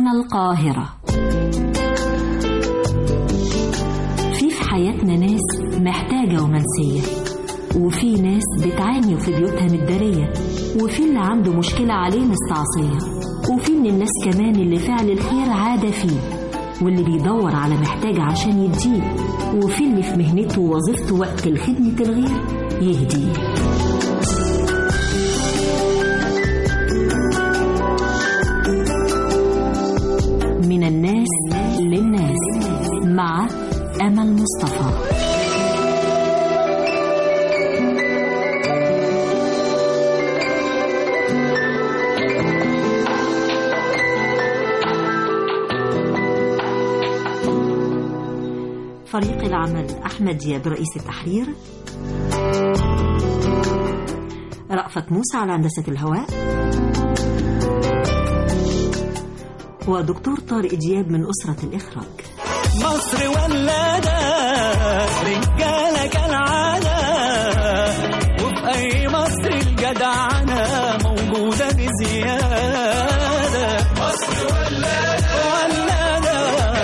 القاهرة في في حياتنا ناس محتاجة ومنسية وفي ناس بتعاني وفي بيوتها متدارية وفي اللي عنده مشكلة عليه مستعصية وفي من الناس كمان اللي فعل الخير عادة فيه واللي بيدور على محتاج عشان يديه وفي اللي في مهنته ووظيفته وقت الخدمة الغير يهديه من الناس للناس مع أمل مصطفى فريق العمل أحمد دياب رئيس التحرير رأفت موسى على هندسة الهواء ودكتور طارق دياب من أسرة الإخراج مصر ولادة رجالة كالعادة وفي أي مصر الجدعنة موجودة بزيادة مصر ولادة ولادة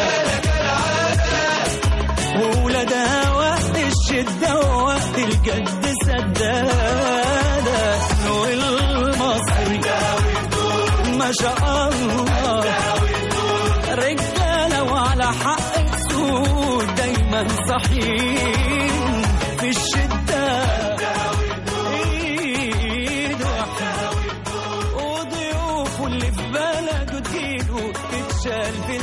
وولادها وقت الشدة ووقت الجد سدادة والمصري ما شاء الله رجالة وعلى حق السود دايما صحيين في الشدة ايد واحدة وضيوفه اللي في بلده تجيله تتشال في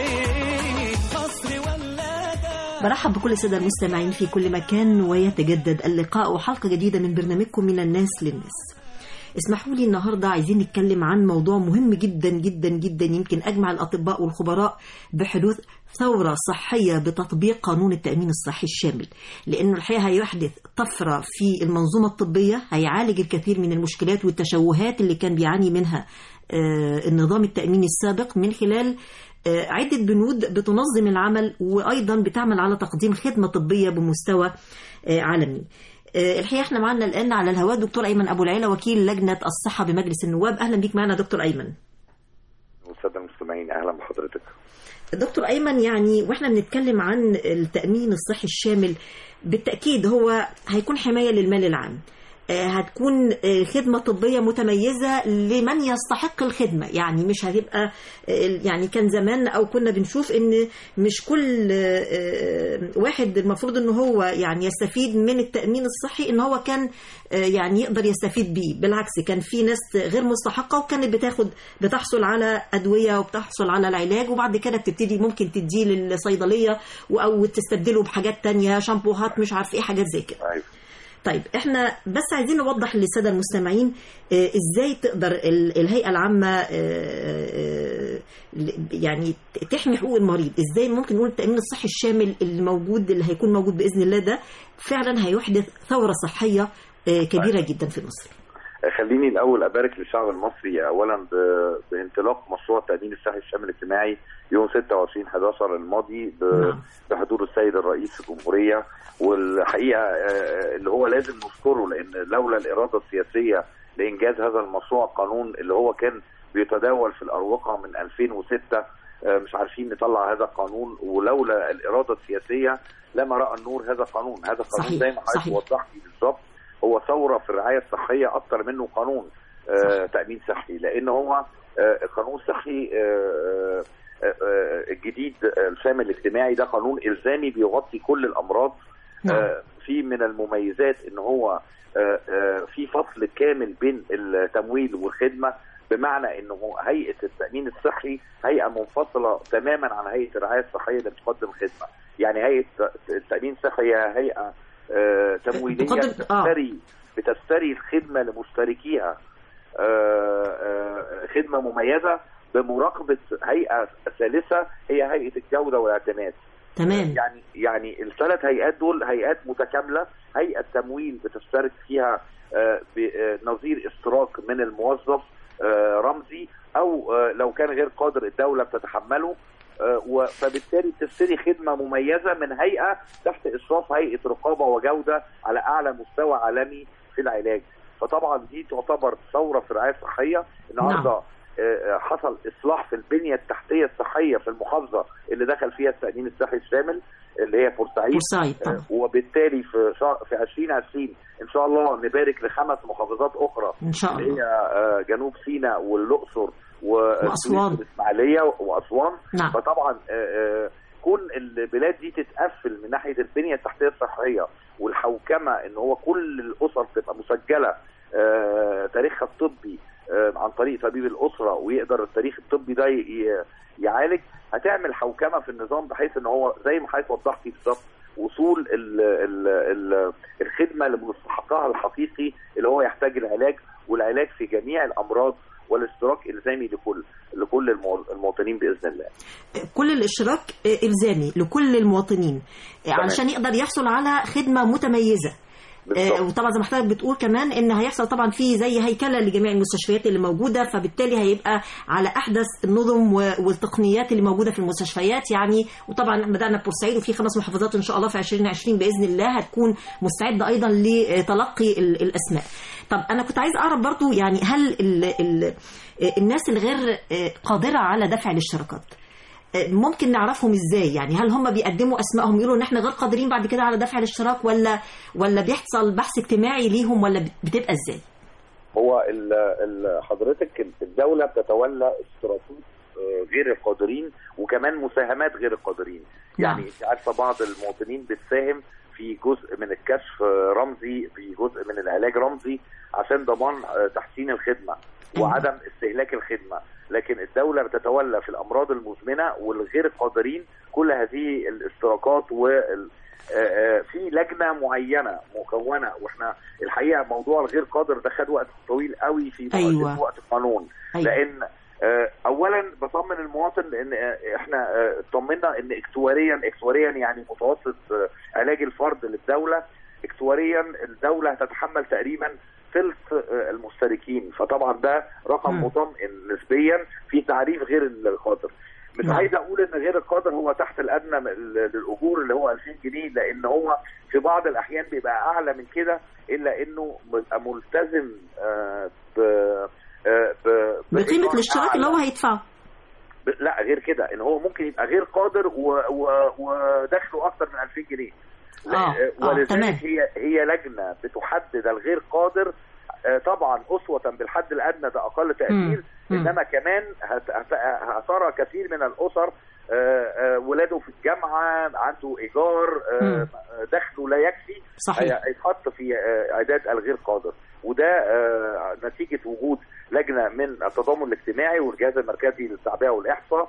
العين مصر ولادة برحب بكل السادة المستمعين في كل مكان ويتجدد اللقاء وحلقة جديدة من برنامجكم من الناس للناس اسمحوا لي النهاردة عايزين نتكلم عن موضوع مهم جدا جدا جدا يمكن أجمع الأطباء والخبراء بحدوث ثورة صحية بتطبيق قانون التأمين الصحي الشامل لأنه الحقيقة هيحدث طفرة في المنظومة الطبية هيعالج الكثير من المشكلات والتشوهات اللي كان بيعاني منها آه، النظام التأميني السابق من خلال آه، عدة بنود بتنظم العمل وأيضا بتعمل على تقديم خدمة طبية بمستوى آه، عالمي آه، الحقيقة احنا معنا الآن على الهواء دكتور أيمن أبو العيلة وكيل لجنة الصحة بمجلس النواب أهلا بيك معنا دكتور أيمن والساده المستمعين اهلا بحضرتك دكتور أيمن يعني وإحنا بنتكلم عن التأمين الصحي الشامل بالتأكيد هو هيكون حماية للمال العام آه، هتكون آه، خدمة طبية متميزة لمن يستحق الخدمة يعني مش هتبقى آه، يعني كان زمان أو كنا بنشوف إن مش كل آه، آه، واحد المفروض إن هو يعني يستفيد من التأمين الصحي إن هو كان آه، يعني يقدر يستفيد بيه بالعكس كان في ناس غير مستحقة وكانت بتاخد بتحصل على أدوية وبتحصل على العلاج وبعد كده بتبتدي ممكن تديه للصيدلية و- أو تستبدله بحاجات تانية شامبوهات مش عارف إيه حاجات زي كده ايوه طيب احنا بس عايزين نوضح للساده المستمعين آه، ازاي تقدر ال- الهيئه العامه آه، آه، ل- يعني ت- تحمي حقوق المريض ازاي ممكن نقول التامين الصحي الشامل اللي موجود اللي هيكون موجود باذن الله ده فعلا هيحدث ثوره صحيه آه، كبيره جدا في مصر خليني الاول ابارك للشعب المصري اولا ب- بانطلاق مشروع التامين الصحي الشامل الاجتماعي يوم 26 11 الماضي ب- نعم. بحضور السيد الرئيس الجمهوريه والحقيقه آه، اللي هو لازم نشكره لان لولا الاراده السياسيه لانجاز هذا المشروع قانون اللي هو كان بيتداول في الاروقه من 2006 آه، مش عارفين نطلع هذا القانون ولولا الاراده السياسيه لما راى النور هذا القانون هذا القانون صحيح، زي ما حضرتك صحيح. وضحت بالظبط هو ثوره في الرعايه الصحيه اكتر منه قانون آه تامين صحي لان هو آه قانون صحي آه آه آه الجديد آه، الشامل الاجتماعي ده قانون الزامي بيغطي كل الامراض نعم. آه في من المميزات ان هو آه آه في فصل كامل بين التمويل والخدمه بمعنى انه هيئه التامين الصحي هيئه منفصله تماما عن هيئه الرعايه الصحيه اللي بتقدم خدمه يعني هيئه التامين الصحي هي هيئه آه تمويليه تقدم- آه. بتشتري بتشتري الخدمه لمشتركيها آه، آه، خدمه مميزه بمراقبه هيئه ثالثه هي هيئه الجوده والاعتماد تمام يعني يعني الثلاث هيئات دول هيئات متكامله هيئه تمويل بتشترك فيها آه، بنظير اشتراك من الموظف آه، رمزي او آه، لو كان غير قادر الدوله بتتحمله آه، و- فبالتالي تشتري خدمه مميزه من هيئه تحت اشراف هيئه رقابه وجوده على اعلى مستوى عالمي في العلاج فطبعا دي تعتبر ثوره في الرعايه الصحيه النهارده آه، حصل اصلاح في البنيه التحتيه الصحيه في المحافظه اللي دخل فيها التامين الصحي الشامل اللي هي بورسعيد بورسعيد طبعا آه، وبالتالي في شهر في 2020 ان شاء الله نبارك لخمس محافظات اخرى ان شاء اللي الله هي آه، جنوب سيناء والاقصر وأسوان. والاسماعيليه واسوان نعم فطبعا آه، آه، كون البلاد دي تتقفل من ناحيه البنيه التحتيه الصحيه والحوكمه ان هو كل الاسر تبقى مسجله آه، تاريخها الطبي آه، عن طريق طبيب الاسره ويقدر التاريخ الطبي ده ي- ي- يعالج هتعمل حوكمه في النظام بحيث ان هو زي ما حضرتك وضحتي بالظبط وصول ال ال ال الخدمه لمستحقها الحقيقي اللي هو يحتاج العلاج والعلاج في جميع الامراض والاشتراك الزامي لكل لكل المو- المواطنين باذن الله. كل الاشتراك آه، الزامي لكل المواطنين آه، تمام. علشان يقدر يحصل على خدمه متميزه آه، بالظبط. وطبعا زي ما حضرتك بتقول كمان ان هيحصل طبعا في زي هيكله لجميع المستشفيات اللي موجوده فبالتالي هيبقى على احدث النظم و- والتقنيات اللي موجوده في المستشفيات يعني وطبعا بدانا بورسعيد وفي خمس محافظات ان شاء الله في 2020 باذن الله هتكون مستعده ايضا لتلقي ال- الاسماء. طب انا كنت عايز اعرف برضو يعني هل ال ال الناس الغير آه، قادره على دفع الاشتراكات ممكن نعرفهم ازاي يعني هل هم بيقدموا اسمائهم يقولوا ان احنا غير قادرين بعد كده على دفع الاشتراك ولا ولا بيحصل بحث اجتماعي ليهم ولا بتبقى ازاي هو ال- ال- حضرتك الدوله بتتولى اشتراكات آه، غير القادرين وكمان مساهمات غير القادرين نعم. يعني انت عارفه بعض المواطنين بتساهم في جزء من الكشف آه، رمزي في جزء من العلاج رمزي عشان ضمان آه، تحسين الخدمه أيوة. وعدم استهلاك الخدمه لكن الدوله بتتولى في الامراض المزمنه والغير القادرين كل هذه الاشتراكات وال آه، آه، في لجنه معينه مكونه واحنا الحقيقه موضوع الغير قادر ده خد وقت طويل قوي في أيوة. وقت القانون أيوة. لان آه، اولا بطمن المواطن لان آه، احنا آه، اطمنا ان اكتواريا اكتواريا يعني متوسط آه، علاج الفرد للدوله اكتواريا الدوله هتتحمل تقريبا ثلث آه، المشتركين فطبعا ده رقم مم. مطمئن نسبيا في تعريف غير القادر مش نعم. عايز اقول ان غير القادر هو تحت الادنى من- للاجور اللي هو 2000 جنيه لان هو في بعض الاحيان بيبقى اعلى من كده الا انه بيبقى ملتزم آه، ب آه، ب- بقيمه بإيجار الاشتراك اللي أعلى. هو هيدفعه ب- لا غير كده ان هو ممكن يبقى غير قادر و... و... ودخله اكتر من 2000 جنيه لا- آه، آه، ولذلك تمام. هي هي لجنه بتحدد الغير قادر آه، طبعا اسوه بالحد الادنى ده اقل تقدير مم. انما كمان هت- هت- هترى كثير من الاسر آه، آه، ولاده في الجامعه عنده ايجار آه، مم. دخله لا يكفي صحيح هي- هيتحط في آه، اعداد الغير قادر وده آه، نتيجه وجود لجنه من التضامن الاجتماعي والجهاز المركزي للتعبئه والاحصاء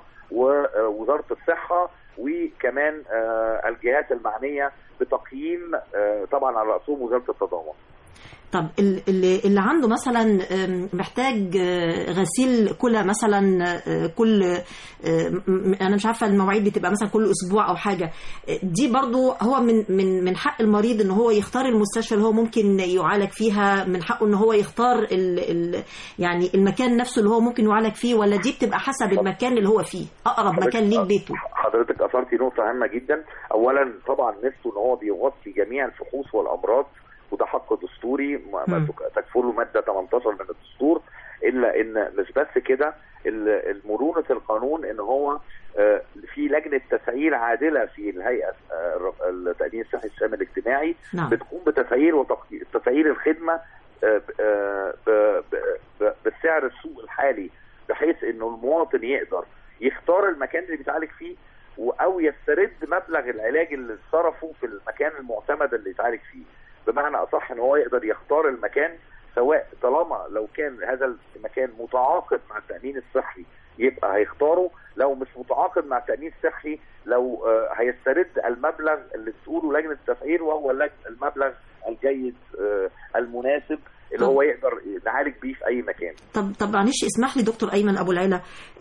ووزاره الصحه وكمان آه، الجهات المعنيه بتقييم آه، طبعا على راسهم وزاره التضامن طب ال- اللي, اللي عنده مثلا آم، محتاج آه، غسيل كلى مثلا آه، كل آه، م- انا مش عارفه المواعيد بتبقى مثلا كل اسبوع او حاجه آه، دي برضو هو من من من حق المريض ان هو يختار المستشفى اللي هو ممكن يعالج فيها من حقه ان هو يختار ال ال يعني المكان نفسه اللي هو ممكن يعالج فيه ولا دي بتبقى حسب المكان اللي هو فيه اقرب مكان ليه لبيته حضرتك اثرتي نقطه هامه جدا اولا طبعا نفسه ان هو بيغطي جميع الفحوص والامراض وده حق دستوري ما- ما مم. تك- تكفله ماده 18 من الدستور الا ان مش بس كده ال- مرونه القانون ان هو آه، في لجنه تسعير عادله في الهيئه آه، الر- التامين الصحي الشامل الاجتماعي نعم بتقوم بتسعير وتق- تسعير الخدمه آه، ب- آه، ب- ب- ب- بالسعر السوق الحالي بحيث انه المواطن يقدر يختار المكان اللي بيتعالج فيه و- او يسترد مبلغ العلاج اللي صرفه في المكان المعتمد اللي يتعالج فيه بمعنى اصح ان هو يقدر يختار المكان سواء طالما لو كان هذا المكان متعاقد مع التامين الصحي يبقى هيختاره لو مش متعاقد مع التامين الصحي لو آه، هيسترد المبلغ اللي بتقوله لجنه التسعير وهو اللج- المبلغ الجيد آه، المناسب اللي هو يقدر نعالج بيه في اي مكان طب طب معلش اسمح لي دكتور ايمن ابو العلا آه،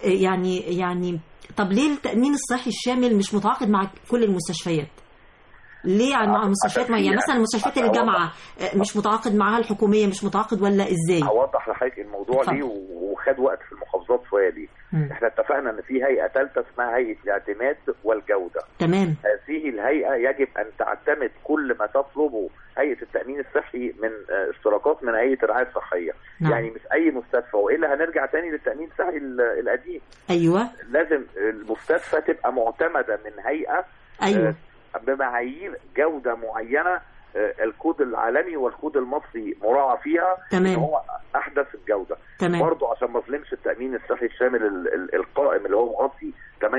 يعني يعني طب ليه التامين الصحي الشامل مش متعاقد مع كل المستشفيات؟ ليه يعني مع عشان مستشفيات في- معينه مثلا مستشفيات عشان الجامعه آه، مش متعاقد معاها الحكوميه مش متعاقد ولا ازاي؟ هوضح لحضرتك الموضوع اتفضل. ليه و- خد وقت في المحافظات شويه ليه؟ مم. احنا اتفقنا ان في هيئه ثالثه اسمها هيئه الاعتماد والجوده تمام هذه الهيئه يجب ان تعتمد كل ما تطلبه هيئه التامين الصحي من آه، اشتراكات من هيئه الرعايه الصحيه نعم. يعني مش اي مستشفى والا هنرجع تاني للتامين الصحي ال- القديم ايوه لازم المستشفى تبقى معتمده من هيئه ايوه آه، بمعايير جوده معينه آه، الكود العالمي والكود المصري مراعى فيها تمام. إن هو احدث الجوده تمام برضه عشان ما اظلمش التامين الصحي الشامل ال- ال- القائم اللي هو مغطي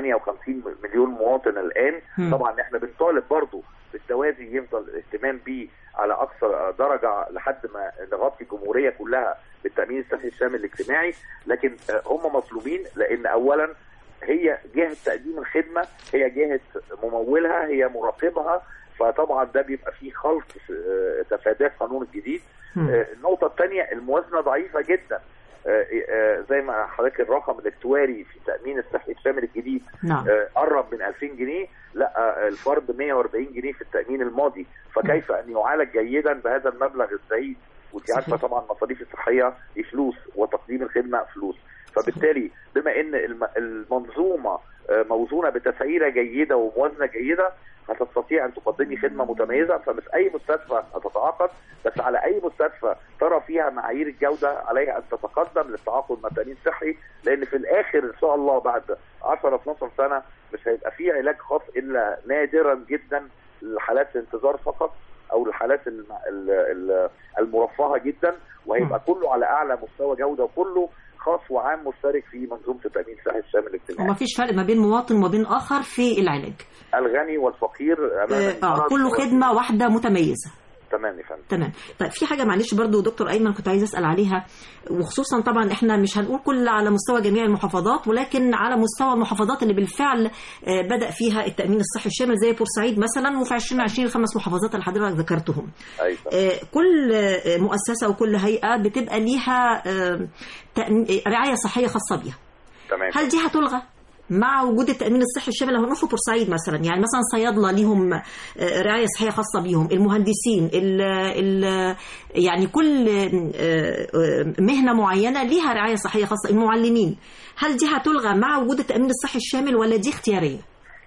58 مليون مواطن الان مم. طبعا احنا بنطالب برضه بالتوازي يفضل الاهتمام بيه على اقصى درجه لحد ما نغطي الجمهوريه كلها بالتامين الصحي الشامل الاجتماعي لكن آه، هم مطلوبين لان اولا هي جهه تقديم الخدمه هي جهه ممولها هي مراقبها فطبعا ده بيبقى فيه خلط آه، تفاداه القانون الجديد مم. آه، النقطة الثانية الموازنة ضعيفة جدا آه، آه، زي ما حضرتك الرقم الاكتواري في التأمين الصحي الشامل الجديد نعم آه، قرب من 2000 جنيه لا آه، الفرد 140 جنيه في التأمين الماضي فكيف أن يعالج جيدا بهذا المبلغ الزهيد وانت صحيح. عارفة طبعا المصاريف الصحية دي فلوس وتقديم الخدمة فلوس فبالتالي بما ان الم- المنظومة آه، موزونة بتسعيرة جيدة وموازنة جيدة هتستطيع ان تقدمي خدمه متميزه فمش اي مستشفى هتتعاقد بس على اي مستشفى ترى فيها معايير الجوده عليها ان تتقدم للتعاقد مع التامين الصحي لان في الاخر ان شاء الله بعد 10 12 سنه مش هيبقى في علاج خاص الا نادرا جدا لحالات الانتظار فقط او الحالات الم- ال- ال- المرفهه جدا وهيبقى كله على اعلى مستوى جوده وكله خاص وعام مشترك في منظومه التامين الصحي الشامل الاجتماعي وما فيش فرق ما بين مواطن وما بين اخر في العلاج الغني والفقير امام اه آه، المرض كله و- خدمه واحده متميزه تمام يا فندم تمام طيب في حاجه معلش برضو دكتور ايمن كنت عايز اسال عليها وخصوصا طبعا احنا مش هنقول كل على مستوى جميع المحافظات ولكن على مستوى المحافظات اللي بالفعل آه، بدا فيها التامين الصحي الشامل زي بورسعيد مثلا وفي 2020 الخمس محافظات اللي حضرتك ذكرتهم ايوه آه، كل آه، مؤسسه وكل هيئه بتبقى ليها آه، تأم- رعايه صحيه خاصه بيها تمام هل دي هتلغى مع وجود التامين الصحي الشامل لو هنقول في بورسعيد مثلا يعني مثلا صيادله ليهم آه، رعايه صحيه خاصه بيهم المهندسين ال ال يعني كل آه، آه، مهنه معينه ليها رعايه صحيه خاصه المعلمين هل دي هتلغى مع وجود التامين الصحي الشامل ولا دي اختياريه؟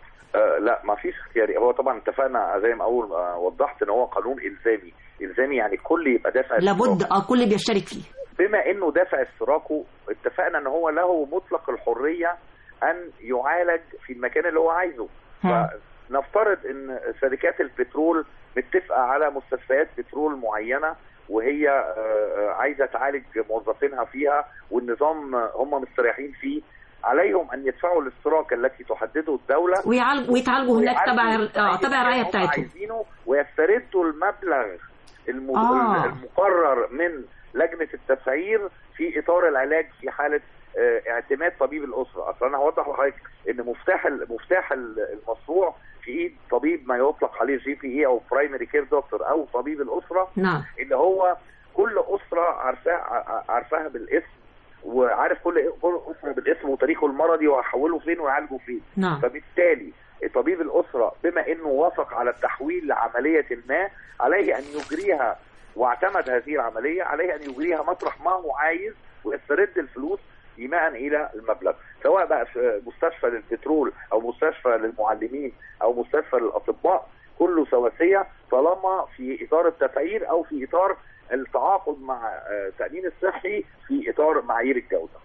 آه لا ما فيش اختياري هو طبعا اتفقنا زي ما اول ما وضحت ان هو قانون الزامي الزامي يعني كل يبقى دافع لابد اشتراك. اه كل بيشترك فيه بما انه دافع اشتراكه اتفقنا ان هو له مطلق الحريه ان يعالج في المكان اللي هو عايزه ها. فنفترض ان شركات البترول متفقه على مستشفيات بترول معينه وهي آه، آه، عايزه تعالج موظفينها فيها والنظام آه، هم مستريحين فيه عليهم ان يدفعوا الاشتراك التي تحدده الدوله ويعالج ويتعالجوا هناك تبع اه تبع الرعايه هم بتاعتهم عايزينه ويستردوا المبلغ الم- آه. المقرر من لجنه التسعير في اطار العلاج في حاله آه، اعتماد طبيب الاسره اصلا انا هوضح لحضرتك ان مفتاح ال- مفتاح ال- المشروع في ايد طبيب ما يطلق عليه جي بي اي او برايمري كير دكتور او طبيب الاسره نعم اللي هو كل اسره عارفاها عارفاها بالاسم وعارف كل كل اسره بالاسم وتاريخه المرضي وهحوله فين ويعالجه فين نعم فبالتالي طبيب الأسرة بما أنه وافق على التحويل لعملية ما عليه أن يجريها واعتمد هذه العملية عليه أن يجريها مطرح ما هو عايز ويسترد الفلوس إيماء إلى المبلغ سواء بقى في مستشفى للبترول أو مستشفى للمعلمين أو مستشفى للأطباء كله سواسية طالما في إطار التسعير أو في إطار التعاقد مع آه، التأمين الصحي في إطار معايير الجودة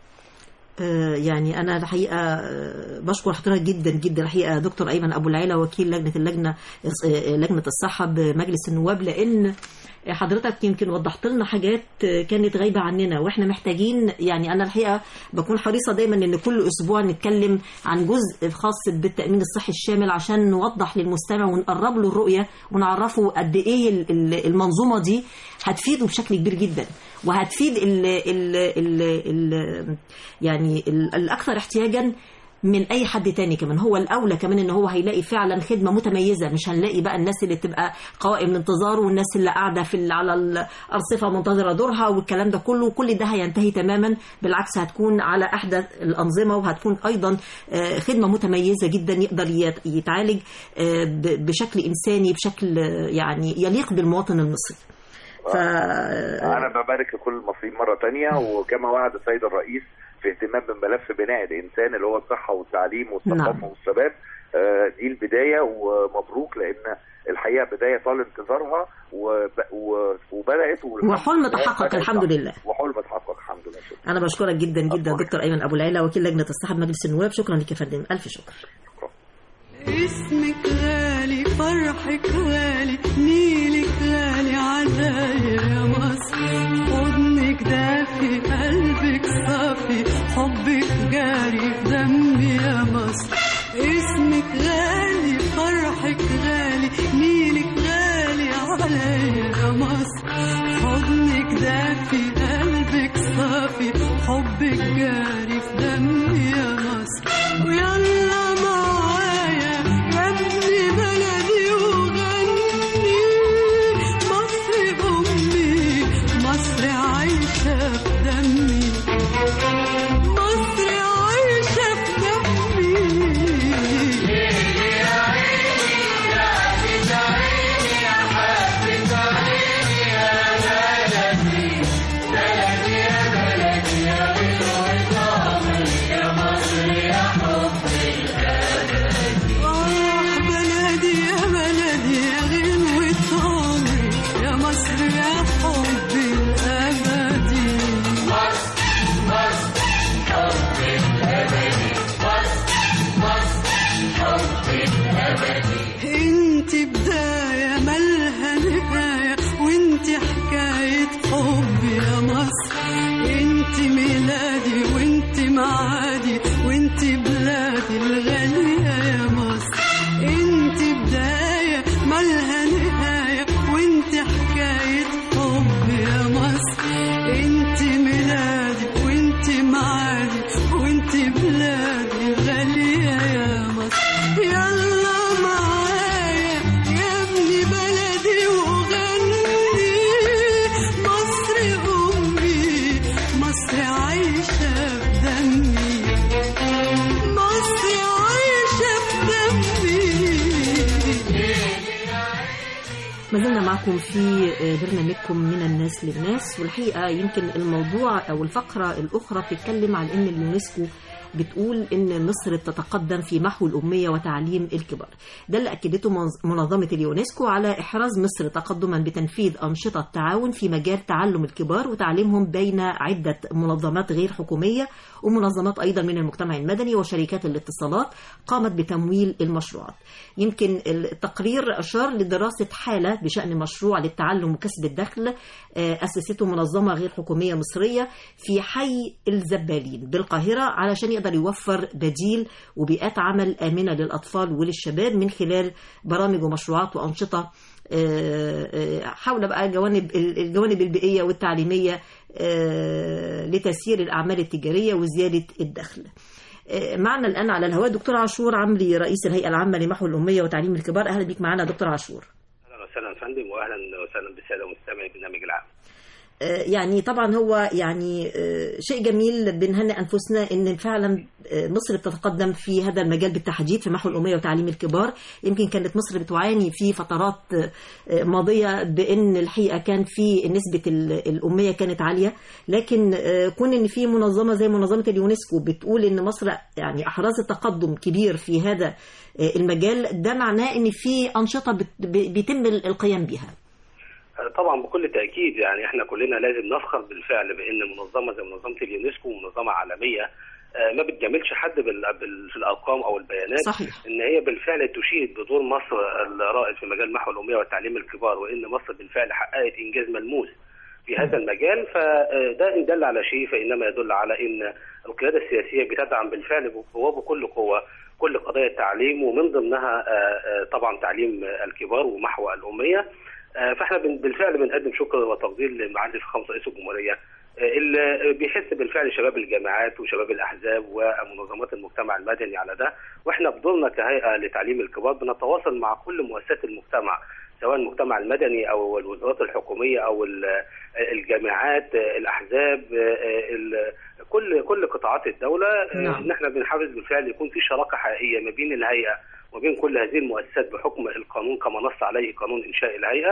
آه، يعني انا الحقيقه آه، بشكر حضرتك جدا جدا الحقيقه دكتور ايمن ابو العيله وكيل لجنه اللجنه آه، لجنه الصحه بمجلس النواب لان حضرتك يمكن وضحت لنا حاجات آه، كانت غايبه عننا واحنا محتاجين يعني انا الحقيقه بكون حريصه دايما ان كل اسبوع نتكلم عن جزء خاص بالتامين الصحي الشامل عشان نوضح للمستمع ونقرب له الرؤيه ونعرفه قد ايه ال- ال- المنظومه دي هتفيده بشكل كبير جدا وهتفيد ال ال ال ال يعني ال- الاكثر احتياجا من اي حد تاني كمان هو الاولى كمان ان هو هيلاقي فعلا خدمه متميزه مش هنلاقي بقى الناس اللي تبقى قوائم الانتظار والناس اللي قاعده في ال- على الارصفه منتظره دورها والكلام ده كله كل ده هينتهي تماما بالعكس هتكون على احدث الانظمه وهتكون ايضا آه، خدمه متميزه جدا يقدر يت- يتعالج آه، ب- بشكل انساني بشكل آه، يعني يليق بالمواطن المصري ف انا ببارك لكل المصريين مره تانية وكما وعد السيد الرئيس في اهتمام بملف بناء الانسان اللي هو الصحه والتعليم والثقافه نعم. والشباب آه، دي البدايه ومبروك لان الحقيقه بدايه طال انتظارها وب... و... وبدات والحمد وحلم لله تحقق بدأت الحمد تحقق. لله. وحلم تحقق الحمد لله شكرا انا بشكرك جدا جدا أشكرك. دكتور ايمن ابو العلا وكيل لجنه الصحه بمجلس النواب شكرا لك يا فندم الف شكر شكرا اسمك غالي فرحك غالي نيلك غالي عليا يا مصر حضنك دافي قلبك صافي حبك جاري في دمي يا مصر اسمك غالي فرحك غالي نيلك غالي عليا يا مصر حضنك دافي قلبك صافي حبك جاري في دمي يا مصر ويلا معايا يا ابن بلدي وغني مصر أمي مصر عايشة في دمي مصر عايشة في دمي آه بلدي يا بلدي يا غنوة عمري يا مصر يا حبي الأبدي انت بداية مالها نهاية وانت حكاية حب يا مصر انت ميلادي وانت معادي وانت بلادي الغالية يا مصر انت بداية مالها نهاية وانت حكاية حب يا مصر انت ميلادي وانت معادي وانت بلادي الغالية يا مصر يلا معايا يا ابن بلدي وغني مصر أمي مصر عايشة في دمي مصر عايشة في دمي ما زلنا معكم في برنامجكم من الناس للناس والحقيقة يمكن الموضوع أو الفقرة الأخرى بتتكلم عن أن اليونسكو بتقول ان مصر تتقدم في محو الاميه وتعليم الكبار ده اللي اكدته منظ- منظمه اليونسكو على احراز مصر تقدما بتنفيذ انشطه تعاون في مجال تعلم الكبار وتعليمهم بين عده منظمات غير حكوميه ومنظمات ايضا من المجتمع المدني وشركات الاتصالات قامت بتمويل المشروعات يمكن التقرير اشار لدراسه حاله بشان مشروع للتعلم وكسب الدخل آه، اسسته منظمه غير حكوميه مصريه في حي الزبالين بالقاهره علشان يقدر يوفر بديل وبيئات عمل امنه للاطفال وللشباب من خلال برامج ومشروعات وانشطه آه، آه، حول بقى جوانب الجوانب البيئيه والتعليميه آه، لتسيير الاعمال التجاريه وزياده الدخل. آه، معنا الان على الهواء دكتور عاشور عمري رئيس الهيئه العامه لمحو الاميه وتعليم الكبار اهلا بيك معنا دكتور عاشور. اهلا وسهلا يا فندم واهلا وسهلا بالساده مستمعي البرنامج العام. آه، يعني طبعا هو يعني آه، شيء جميل بنهنئ انفسنا ان فعلا آه، مصر بتتقدم في هذا المجال بالتحديد في محو الاميه وتعليم الكبار يمكن كانت مصر بتعاني في فترات آه، ماضيه بان الحقيقه كان في نسبه ال- الاميه كانت عاليه لكن آه، كون ان في منظمه زي منظمه اليونسكو بتقول ان مصر يعني احرزت تقدم كبير في هذا آه، المجال ده معناه ان في انشطه بت- ب- بيتم القيام بها طبعا بكل تاكيد يعني احنا كلنا لازم نفخر بالفعل بان منظمه زي منظمه اليونسكو منظمه عالميه آه، ما بتجاملش حد بال- بال- في الارقام او البيانات صحيح ان هي بالفعل تشيد بدور مصر الرائد في مجال محو الاميه والتعليم الكبار وان مصر بالفعل حققت انجاز ملموس في هذا المجال فده ان دل على شيء فانما يدل على ان القياده السياسيه بتدعم بالفعل وبكل قوه كل قضايا التعليم ومن ضمنها آه، آه، طبعا تعليم الكبار ومحو الاميه آه، فاحنا بن- بالفعل بنقدم شكر وتقدير لمعالي فخامه رئيس الجمهوريه آه، اللي بيحس بالفعل شباب الجامعات وشباب الاحزاب ومنظمات المجتمع المدني على ده واحنا بدورنا كهيئه لتعليم الكبار بنتواصل مع كل مؤسسات المجتمع سواء المجتمع المدني او الوزارات الحكوميه او ال- الجامعات آه، الاحزاب آه، ال- كل كل قطاعات الدوله آه، نعم. ان احنا بنحافظ بالفعل يكون في شراكه حقيقيه ما بين الهيئه وبين كل هذه المؤسسات بحكم القانون كما نص عليه قانون انشاء الهيئه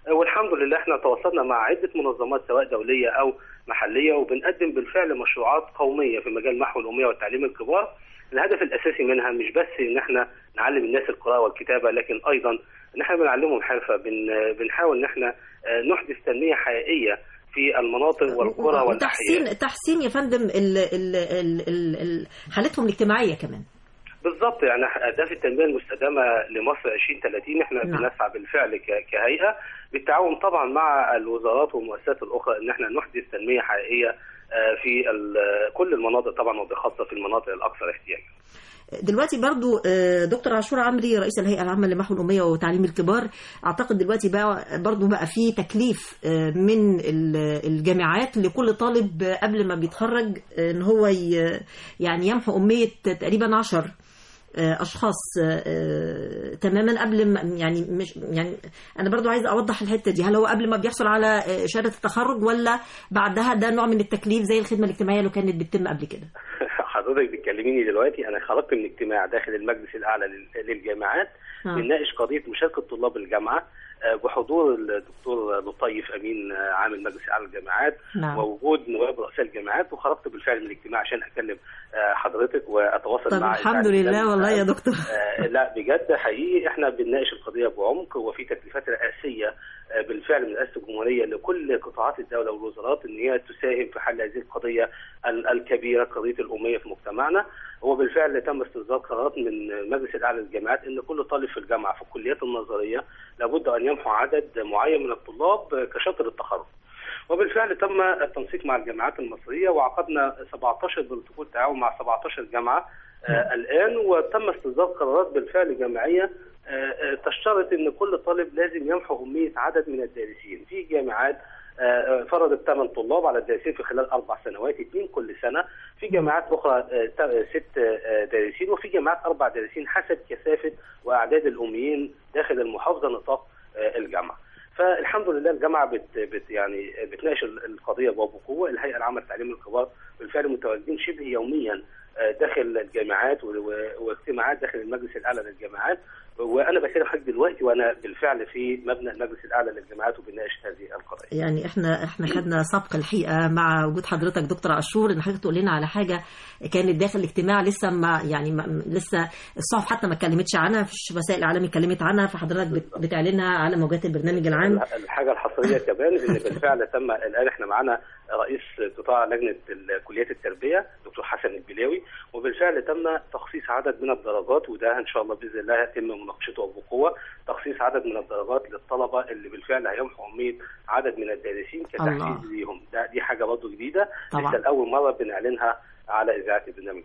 والحمد لله احنا تواصلنا مع عده منظمات سواء دوليه او محليه وبنقدم بالفعل مشروعات قوميه في مجال محو الاميه والتعليم الكبار الهدف الاساسي منها مش بس ان احنا نعلم الناس القراءه والكتابه لكن ايضا ان احنا بنعلمهم حرفه بن بنحاول ان احنا آه، نحدث تنميه حقيقيه في المناطق والقرى والأحياء وتحسين تحسين يا فندم ال ال ال ال ال حالتهم الاجتماعيه كمان بالظبط يعني اهداف التنميه المستدامه لمصر 2030 احنا نعم. بنسعى بالفعل ك- كهيئه بالتعاون طبعا مع الوزارات والمؤسسات الاخرى ان احنا نحدث تنميه حقيقيه آه، في ال- كل المناطق طبعا وبخاصه في المناطق الاكثر احتياجا. دلوقتي برضو آه، دكتور عاشور عمري رئيس الهيئه العامه لمحو الاميه وتعليم الكبار اعتقد دلوقتي بقى برضو بقى في تكليف آه، من ال- الجامعات لكل طالب آه، قبل ما بيتخرج آه، ان هو ي- يعني يمحو اميه تقريبا عشر آه، اشخاص آه، آه، تماما قبل ما يعني مش يعني انا برضو عايزه اوضح الحته دي هل هو قبل ما بيحصل على آه، شهاده التخرج ولا بعدها ده نوع من التكليف زي الخدمه الاجتماعيه اللي كانت بتتم قبل كده حضرتك بتكلميني دلوقتي انا خرجت من اجتماع داخل المجلس الاعلى لل- للجامعات آه. بنناقش قضيه مشاركه طلاب الجامعه آه، بحضور الدكتور لطيف امين آه، عامل مجلس الاعلى للجامعات نعم. ووجود نواب رؤساء الجامعات وخرجت بالفعل من الاجتماع عشان اكلم آه، حضرتك واتواصل طب مع الحمد إذاعة لله البلد. والله يا دكتور آه، لا بجد حقيقي احنا بنناقش القضيه بعمق وفي تكليفات رئاسيه آه، بالفعل من رئاسه الجمهوريه لكل قطاعات الدوله والوزارات ان هي تساهم في حل هذه القضيه ال- الكبيره قضيه الاميه في مجتمعنا وبالفعل تم استصدار قرارات من المجلس الاعلى للجامعات ان كل طالب في الجامعه في الكليات النظريه لابد ان يمحو عدد معين من الطلاب آه، كشطر التخرج وبالفعل تم التنسيق مع الجامعات المصريه وعقدنا 17 بروتوكول تعاون مع 17 جامعه آه الان وتم استصدار قرارات بالفعل جامعيه آه آه تشترط ان كل طالب لازم يمحو اميه عدد من الدارسين في جامعات آه، آه، فرضت ثمان طلاب على الدارسين في خلال اربع سنوات اثنين كل سنه في جامعات اخرى آه، تا- ست آه، دارسين وفي جامعات اربع دارسين حسب كثافه واعداد الاميين داخل المحافظه نطاق آه، الجامعه فالحمد لله الجامعه بت بت يعني بتناقش ال- القضيه وبقوه الهيئه العامه للتعليم الكبار بالفعل متواجدين شبه يوميا آه، داخل الجامعات و- و- واجتماعات داخل المجلس الاعلى للجامعات وانا بكلم حضرتك دلوقتي وانا بالفعل في مبنى المجلس الاعلى للجامعات وبناقش هذه القضيه. يعني احنا احنا خدنا سبق الحقيقه مع وجود حضرتك دكتور عاشور ان حضرتك تقول لنا على حاجه كانت داخل الاجتماع لسه ما يعني ما لسه الصحف حتى ما اتكلمتش عنها مفيش وسائل اعلام اتكلمت عنها فحضرتك بت- بتعلنها على موجات البرنامج العام الحاجه الحصريه كمان ان بالفعل تم الان احنا معانا رئيس قطاع لجنه ال- كليات التربيه دكتور حسن البلاوي وبالفعل تم تخصيص عدد من الدرجات وده ان شاء الله باذن الله يتم مناقشته بقوه تخصيص عدد من الدرجات للطلبه اللي بالفعل هيمحوا اميه عدد من الدارسين الله. كتحفيز ليهم ده دي حاجه برضه جديده طبعا. لسه لاول مره بنعلنها على اذاعه البرنامج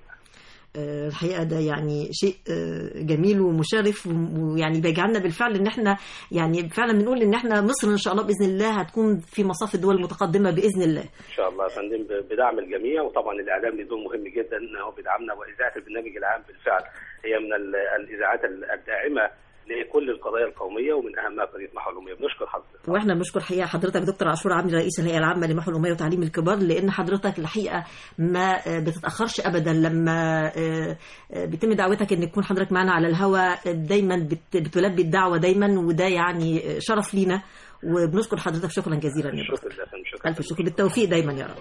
آه، الحقيقه ده يعني شيء آه، جميل ومشرف و- ويعني بيجعلنا بالفعل ان احنا يعني فعلا بنقول ان احنا مصر ان شاء الله باذن الله هتكون في مصاف الدول المتقدمه باذن الله ان شاء الله يا فندم ب- بدعم الجميع وطبعا الاعلام له دور مهم جدا ان هو بيدعمنا واذاعه البرنامج العام بالفعل هي من ال- الاذاعات ال- الداعمه لكل القضايا القوميه ومن اهمها قضيه محو الاميه بنشكر حضرتك واحنا بنشكر حقيقه حضرتك دكتور عاشور عامل رئيس الهيئه العامه لمحو الاميه وتعليم الكبار لان حضرتك الحقيقه ما آه، بتتاخرش ابدا لما آه، آه، بيتم دعوتك ان تكون حضرتك معنا على الهواء آه، دايما بت- بتلبي الدعوه دايما وده يعني آه، شرف لينا وبنشكر حضرتك شكرا جزيلا يا دكتور شكرا لله شكرا الف شكر بالتوفيق دايما يا رب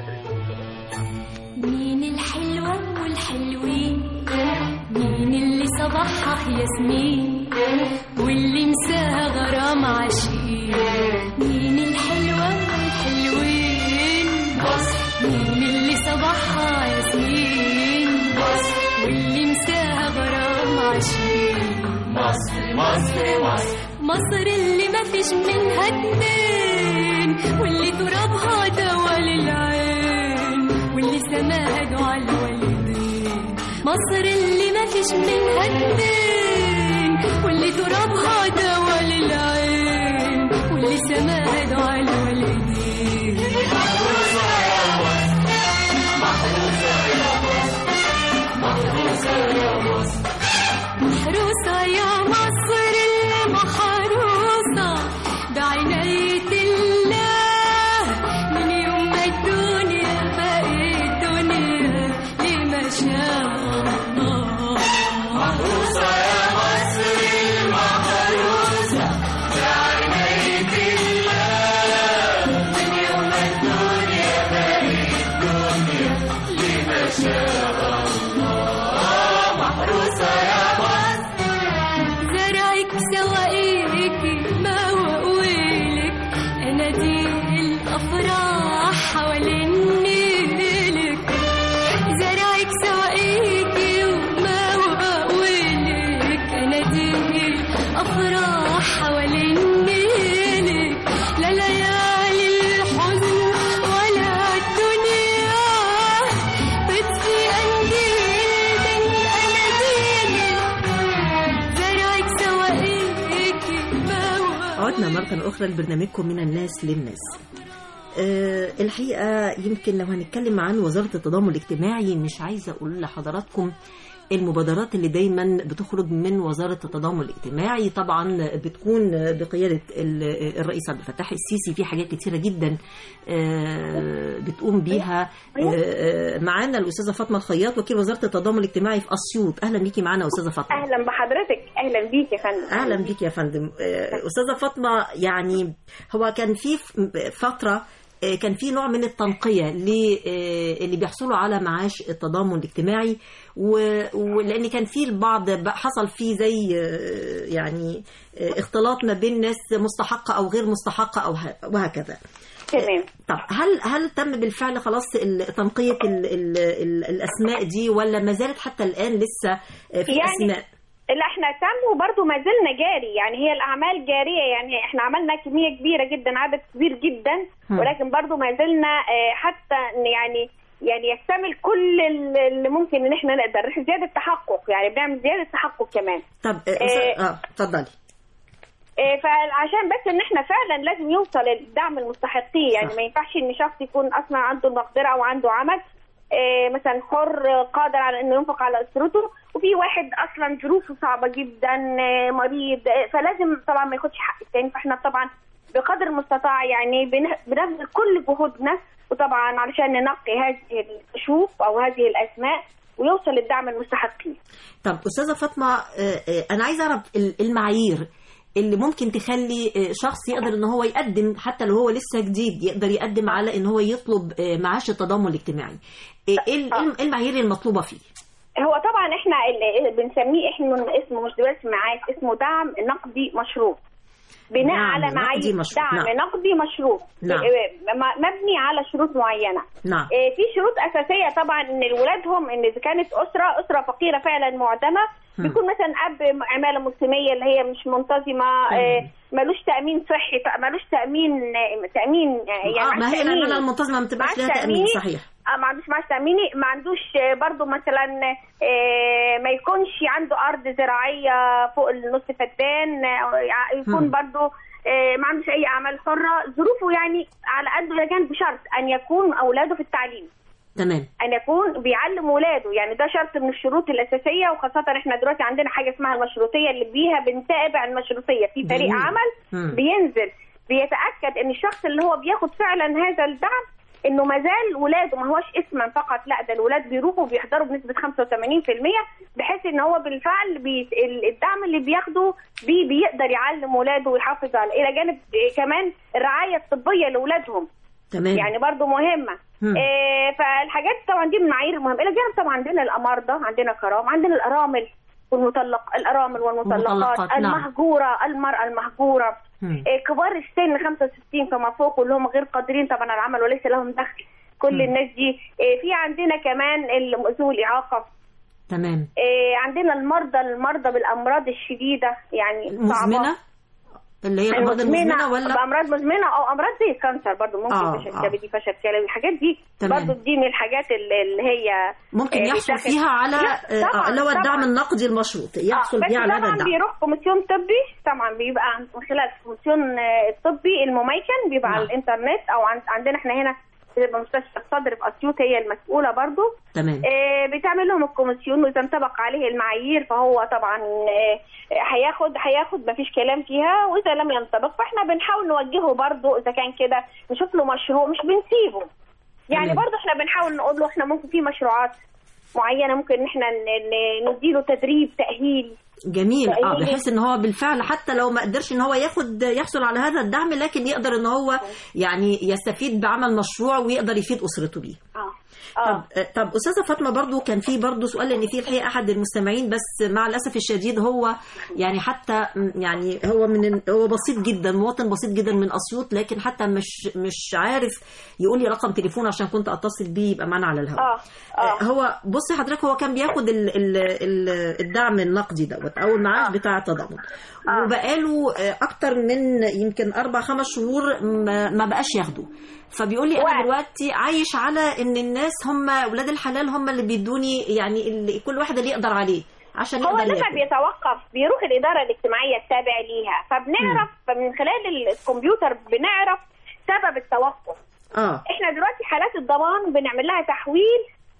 مين الحلوة والحلوين مين اللي صباحها ياسمين واللي مساها غرام عشيق مين الحلوة والحلوين مين اللي صباحها ياسمين واللي مساها غرام عشيق مصر مصر مصر مصر اللي ما فيش منها اتنين واللي ترابها دوا للعين واللي سماها دعاء الوالدين مصر اللي ما فيش منها اتنين واللي ترابها دوا للعين واللي سماها دعاء الوالدين محروسة يا مصر المحروسة بعناية الله من يوم ما الدنيا بقت دنيا لما شاء الله محروسة يا مصر المحروسة بعناية عدنا مرة أخرى لبرنامجكم من الناس للناس أه الحقيقة يمكن لو هنتكلم عن وزارة التضامن الاجتماعي مش عايزة أقول لحضراتكم المبادرات اللي دايما بتخرج من وزارة التضامن الاجتماعي طبعا بتكون بقيادة ال- الرئيس عبد الفتاح السيسي في حاجات كتيرة جدا آه، بتقوم بيها آه، معانا الأستاذة فاطمة الخياط وكيل وزارة التضامن الاجتماعي في أسيوط أهلا بيكي معانا أستاذة فاطمة اهلا بحضرتك اهلا بيك يا فندم اهلا بيك يا فندم آه، استاذه فاطمه يعني هو كان في ف- فتره آه، كان في نوع من التنقية للي بيحصلوا على معاش التضامن الاجتماعي و- ولأن كان في البعض بقى حصل فيه زي آه، يعني آه، اختلاط ما بين ناس مستحقة أو غير مستحقة أو ه- وهكذا تمام طب هل هل تم بالفعل خلاص ال- تنقية ال ال ال الأسماء دي ولا ما زالت حتى الآن لسه آه، في يعني أسماء لا احنا تم وبرضه ما زلنا جاري يعني هي الاعمال جاريه يعني احنا عملنا كميه كبيره جدا عدد كبير جدا هم. ولكن برضه ما زلنا آه، حتى يعني يعني يكتمل كل ال- اللي ممكن ان احنا نقدر زياده تحقق يعني بنعمل زياده تحقق كمان طب اه آه، آه، اتفضلي آه، فعشان بس ان احنا فعلا لازم يوصل الدعم المستحقين يعني صح. ما ينفعش ان شخص يكون اصلا عنده المقدره او عنده عمل آه، مثلا حر آه، قادر على انه ينفق على اسرته وفي واحد اصلا ظروفه صعبه جدا آه، مريض آه، فلازم طبعا ما ياخدش حق التاني فاحنا طبعا بقدر المستطاع يعني بن- بنبذل كل جهودنا وطبعا علشان ننقي هذه الكشوف او هذه الاسماء ويوصل الدعم المستحقين طب استاذه فاطمه آه، آه، انا عايزه اعرف ال- المعايير اللي ممكن تخلي آه، شخص يقدر ان هو يقدم حتى لو هو لسه جديد يقدر يقدم على ان هو يطلب آه، معاش التضامن الاجتماعي آه، ايه ال- إيه المعايير المطلوبه فيه هو طبعا احنا اللي بنسميه احنا اسمه مش دلوقتي معاش اسمه دعم نقدي مشروط بناء دعم على نقدي معايير مشروط، دعم نعم. نقدي مشروط نعم. م- مبني على شروط معينه نعم إيه، في شروط اساسيه طبعا ان ولادهم ان اذا كانت اسره اسره فقيره فعلا معدمه مم. بيكون مثلا اب عماله مسلميه اللي هي مش منتظمه إيه، ملوش تامين صحي ط- ملوش تامين تامين يعني اه معاش ما هي تأمين. العماله المنتظمه ما بتبقاش معاش لها تامين تأميني. صحيح اه ما عندوش معاش تأميني ما عندوش آه، برضو مثلا آه، ما يكونش عنده أرض زراعية فوق النص فدان آه، يكون هم. برضو آه، ما عندوش أي أعمال حرة ظروفه يعني على قد ما كان بشرط أن يكون أولاده في التعليم تمام أن يكون بيعلم ولاده يعني ده شرط من الشروط الأساسية وخاصة إحنا دلوقتي عندنا حاجة اسمها المشروطية اللي بيها بنتابع المشروطية في فريق جميل. عمل مم. بينزل بيتاكد ان الشخص اللي هو بياخد فعلا هذا الدعم انه ما زال ولاده ما هوش اسما فقط لا ده الولاد بيروحوا وبيحضروا بنسبه 85% بحيث ان هو بالفعل بي ال- الدعم اللي بياخده بي بيقدر يعلم ولاده ويحافظ على الى جانب إيه كمان الرعايه الطبيه لاولادهم تمام يعني برضو مهمه مم. إيه فالحاجات طبعا دي من المعايير المهمه الى جانب طبعا عندنا الامارضه عندنا كرام عندنا الارامل والمطلق الارامل والمطلقات المطلقات، نعم. المهجوره المراه المهجوره مم. إيه، كبار السن 65 فما فوق واللي هم غير قادرين طبعا على العمل وليس لهم دخل كل مم. الناس دي إيه، في عندنا كمان ال- ذوي الاعاقه تمام إيه، عندنا المرضى المرضى بالامراض الشديده يعني مزمنه اللي هي الامراض المزمنه ولا بامراض مزمنه او امراض زي الكانسر برضو ممكن آه، فشل آه. كبدي فشل كلوي الحاجات دي تمام. برضو دي من الحاجات اللي اللي هي ممكن آه، يحصل بتاخد- فيها على لا، آه، طبعاً، اللي هو الدعم طبعاً. النقدي المشروط يحصل بس بيه على هذا طبعا الدعم بيروح كوميسيون طبي طبعا بيبقى عن- من خلال الكوميسيون آه، الطبي المميكن بيبقى على نعم. الانترنت او عن- عندنا احنا هنا بتبقى مستشفى الصدر في اسيوط هي المسؤوله برضو تمام آه، بتعمل لهم الكوميسيون واذا انطبق عليه المعايير فهو طبعا آه، هياخد هياخد مفيش كلام فيها واذا لم ينطبق فاحنا بنحاول نوجهه برضو اذا كان كده نشوف له مشروع مش بنسيبه يعني تمام. برضو احنا بنحاول نقول له احنا ممكن في مشروعات معينه ممكن ان احنا ن- ن- نديله تدريب تاهيل جميل اه تأهيل. بحيث ان هو بالفعل حتى لو ما قدرش ان هو ياخد يحصل على هذا الدعم لكن يقدر ان هو يعني يستفيد بعمل مشروع ويقدر يفيد اسرته بيه اه طب اه آه، طب استاذه فاطمه برضو كان في برضو سؤال لان في الحقيقه احد المستمعين بس مع الاسف الشديد هو يعني حتى م- يعني هو من ال- هو بسيط جدا مواطن بسيط جدا من اسيوط لكن حتى مش مش عارف يقول لي رقم تليفون عشان كنت اتصل بيه يبقى معانا على الهواء اه اه هو بصي حضرتك هو كان بياخد ال ال ال الدعم النقدي دوت او المعاش بتاع التضامن آه. وبقاله آه، اكتر من يمكن اربع خمس شهور ما, ما بقاش ياخده فبيقول لي انا وقت. دلوقتي عايش على ان الناس هم ولاد الحلال هم اللي بيدوني يعني اللي كل واحد اللي يقدر عليه عشان هو يقدر لما ياكل بيتوقف بيروح الإدارة الاجتماعية التابع ليها فبنعرف من خلال الكمبيوتر بنعرف سبب التوقف اه احنا دلوقتي حالات الضمان بنعمل لها تحويل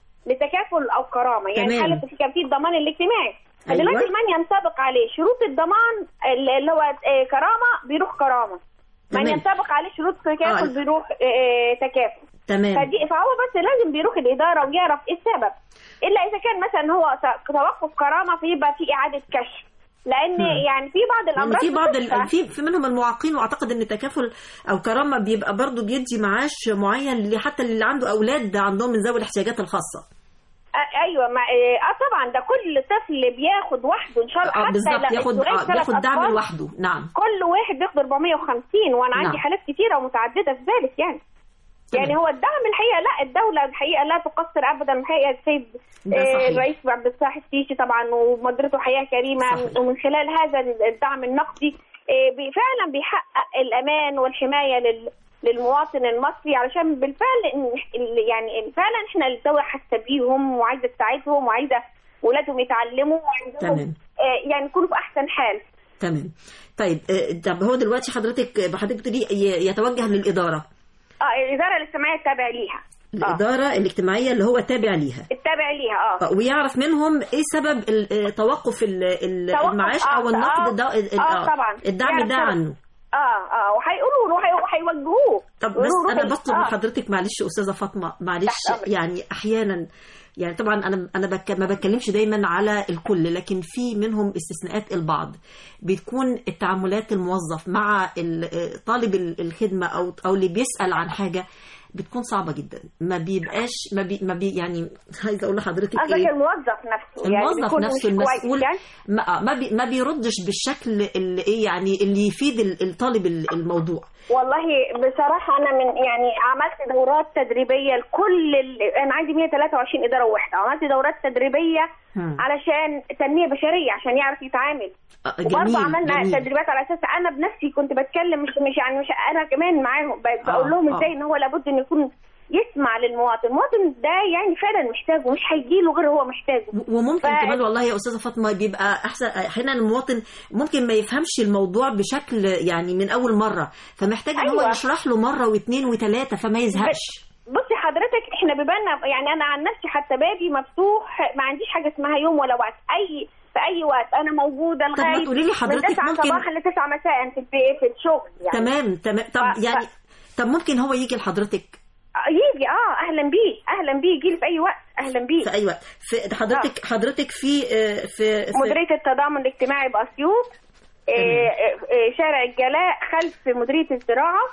لتكافل او كرامه يعني تمام. حاله في كان في الضمان الاجتماعي أيوة. دلوقتي من ينطبق عليه شروط الضمان اللي اللي هو آه، كرامه بيروح كرامه من تمام. ينطبق عليه شروط تكافل آه. بيروح آه، تكافل تمام فدي فهو بس لازم بيروح الاداره ويعرف ايه السبب الا اذا كان مثلا هو ت- توقف كرامه فيبقى في اعاده كشف لان مم. يعني في بعض لان الامراض في بعض بتشفى. ال... في في منهم المعاقين واعتقد ان تكافل او كرامه بيبقى برضه بيدي معاش معين اللي حتى اللي عنده اولاد عندهم من ذوي الاحتياجات الخاصه آه، ايوه ما اه طبعا ده كل طفل بياخد وحده ان شاء الله اه حتى بالظبط لو ياخد الزوجين آه ثلاث بياخد دعم أطفال، لوحده نعم كل واحد بياخد 450 وانا عندي نعم. حالات كتيره ومتعدده في ذلك يعني يعني تمام. هو الدعم الحقيقه لا الدوله الحقيقه لا تقصر ابدا الحقيقه السيد ده آه، صحيح. الرئيس عبد الفتاح السيسي طبعا ومديرته حياه كريمه صحيح. ومن خلال هذا الدعم النقدي آه، بي- فعلا بيحقق الامان والحمايه لل للمواطن المصري علشان بالفعل إن- ال- يعني فعلا احنا الدوله حاسه بيهم وعايزه تساعدهم وعايزه ولادهم يتعلموا وعايزهم تمام. آه، يعني يكونوا في احسن حال تمام طيب آه، طب هو دلوقتي حضرتك حضرتك بتقولي ي- يتوجه للاداره اه الاداره الاجتماعيه التابع ليها اه الاداره الاجتماعيه اللي هو تابع ليها التابع ليها اه آه، ويعرف منهم ايه سبب ال- آه، توقف ال- ال- توقف، المعاش آه، او النقد آه، ده ال- آه، آه، طبعا. الدعم يعرف ده سبب. عنه اه اه وهيقولوا له وهي- وهيوجهوه طب يقولوا بس روح انا ال- بطلب من آه. حضرتك معلش استاذه فاطمه معلش تحت أمرك. يعني احيانا يعني طبعا انا انا بك ما بتكلمش دايما على الكل لكن في منهم استثناءات البعض بتكون التعاملات الموظف مع ال- طالب ال- الخدمه او او اللي بيسال عن حاجه بتكون صعبه جدا ما بيبقاش ما بي, ما بي يعني عايزه اقول لحضرتك قصدك ايه الموظف نفسه يعني الموظف بيكون نفسه مش كويس المسؤول يعني ما, ما, بي ما بيردش بالشكل اللي ايه يعني اللي يفيد ال- الطالب ال- الموضوع والله بصراحة أنا من يعني عملت دورات تدريبية لكل ال... أنا عندي 123 إدارة ووحدة عملت دورات تدريبية هم. علشان تنمية بشرية عشان يعرف يتعامل آه، وبرضه جميل عملنا جميل تدريبات على اساس انا بنفسي كنت بتكلم مش مش يعني مش انا كمان معاهم ب- بقول آه، لهم آه. ازاي ان هو لابد ان يكون يسمع للمواطن المواطن ده يعني فعلا محتاجه مش هيجي له غير هو محتاجه و- وممكن ف- كمان والله يا استاذه فاطمه بيبقى احسن احيانا المواطن ممكن ما يفهمش الموضوع بشكل يعني من اول مره فمحتاج ان هو أيوة. يشرح له مره واثنين وثلاثه فما يزهقش بصي حضرتك احنا بيبقى يعني انا عن نفسي حتى بابي مفتوح ما عنديش حاجه اسمها يوم ولا وقت اي في اي وقت انا موجوده ما لغايه تقولي لي حضرتك من 9 ممكن- صباحا ل 9 مساء في البي- في الشغل يعني تمام تمام طب ف- ف- يعني طب ممكن هو يجي لحضرتك يجي اه اهلا بيه اهلا بيه يجي لي في اي وقت اهلا بيه في اي وقت في حضرتك حضرتك في آه، في, في مديريه التضامن الاجتماعي باسيوط آه، آه، آه، شارع الجلاء خلف مديريه الزراعه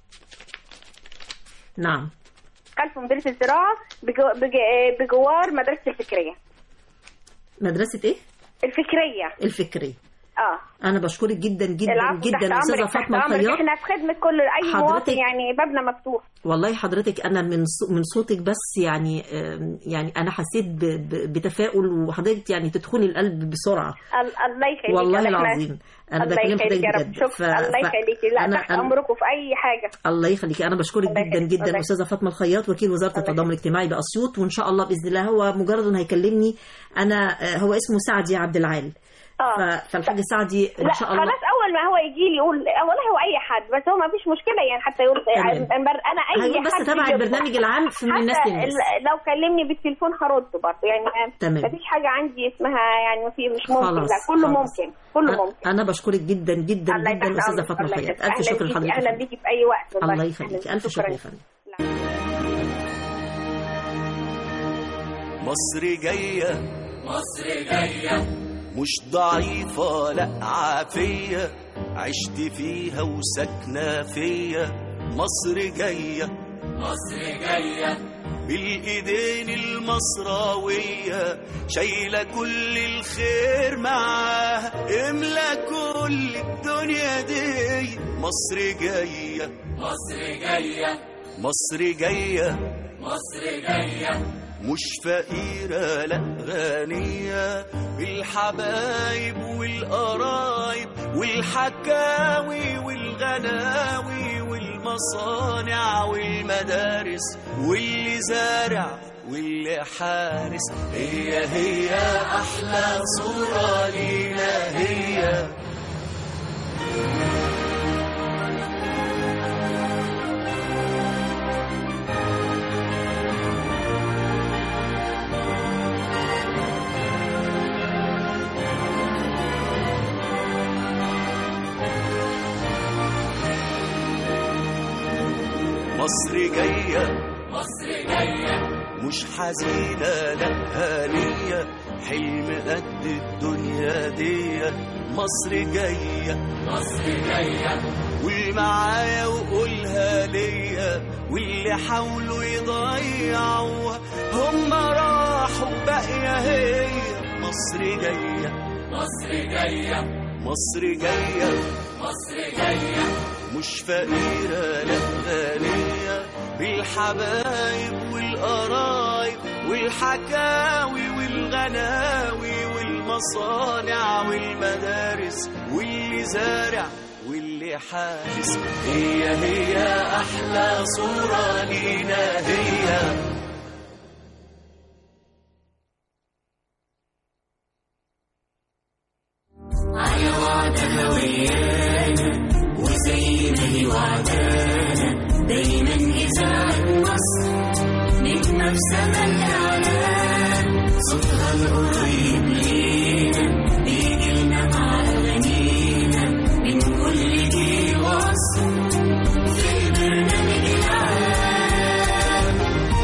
نعم خلف مديريه الزراعه بجو- بج- آه، بجوار مدرسه الفكريه مدرسه ايه الفكريه الفكري اه انا بشكرك جدا جدا العفو جدا تحت استاذه امرك تحت فاطمه امرك الخياط احنا في خدمه كل اي حضرتك- مواطن يعني بابنا مفتوح والله حضرتك انا من ص- من صوتك بس يعني آم، يعني انا حسيت ب- ب- بتفاؤل وحضرتك يعني تدخلي القلب بسرعه ال- الله يخليك والله إحنا- العظيم انا الله بكلم يخليك حضرتك يا رب بجد شكرا الله يخليكي لا أنا- تحت أنا- امركم في اي حاجه الله يخليكي انا بشكرك الله جدا يخليك. جدا الله استاذه فاطمه الخياط وكيل وزاره الله التضامن الاجتماعي باسيوط وان شاء الله باذن الله هو مجرد انه هيكلمني انا آه، هو اسمه سعدي عبد العال اه ف- فالحاج سعدي ان لا شاء الله خلاص اول ما هو يجي لي يقول والله هو اي حد بس هو ما فيش مشكله يعني حتى يقول تمام. انا انا اي هيقول بس حد تبع يجي- البرنامج العام في من حتى الناس للناس ال- لو كلمني بالتليفون هرد برضه يعني تمام. ما فيش حاجه عندي اسمها يعني ما في مش ممكن خلاص، لا كله خلاص. ممكن كله أ- ممكن انا بشكرك جدا جدا الله جدا يتحت استاذه أمرك. فاطمه الله الخياط يخليك. الف أهلاً شكر بيكي- لحضرتك اهلا بيكي في اي وقت والله. الله أهلاً يخليك بيكي. الف شكر يا شكراً. فندم مصر جاية مصر جاية مش ضعيفة لا عافية عشت فيها وساكنة فيا مصر جاية مصر جاية بالإيدين المصراوية شايلة كل الخير معاها املى كل الدنيا دي مصر جاية مصر جاية مصر جاية مش فقيرة لا غنية بالحبايب والقرايب والحكاوي والغناوي والمصانع والمدارس واللي زارع واللي حارس هي هي أحلى صورة لينا هي مصر جاية مصر جاية مش حزينة لا هانية حلم قد الدنيا دي مصر جاية مصر جاية واللي معايا وقولها ليا واللي حاولوا يضيعوها هم راحوا باقية هي مصر جاية مصر جاية مصر جاية مصر جاية مش فقيرة لا غنية بالحبايب والقرايب والحكاوي والغناوي والمصانع والمدارس واللي زارع واللي حارس هي هي أحلى صورة لينا هي على وعدها ويانا وزي ما هي وعدانا دايما إذاعة مصر نجمة في سما الإعلام صوتها القريب لينا بيجيلنا مع أغانينا من كل جيل وعصر في البرنامج العام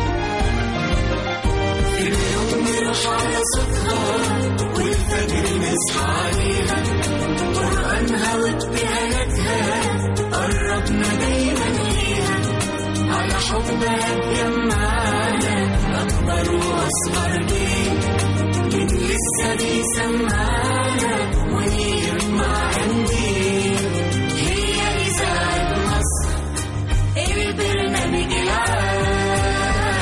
في اليوم نروح على صوتها والفجر نصحى عليها قرآنها وابتهالاتها قربنا دايما ليها على حبها اتجمعنا أكبر وأصغر جيل من لسه بيسمعنا ونجمع قنديل هي إذاعة مصر البرنامج العام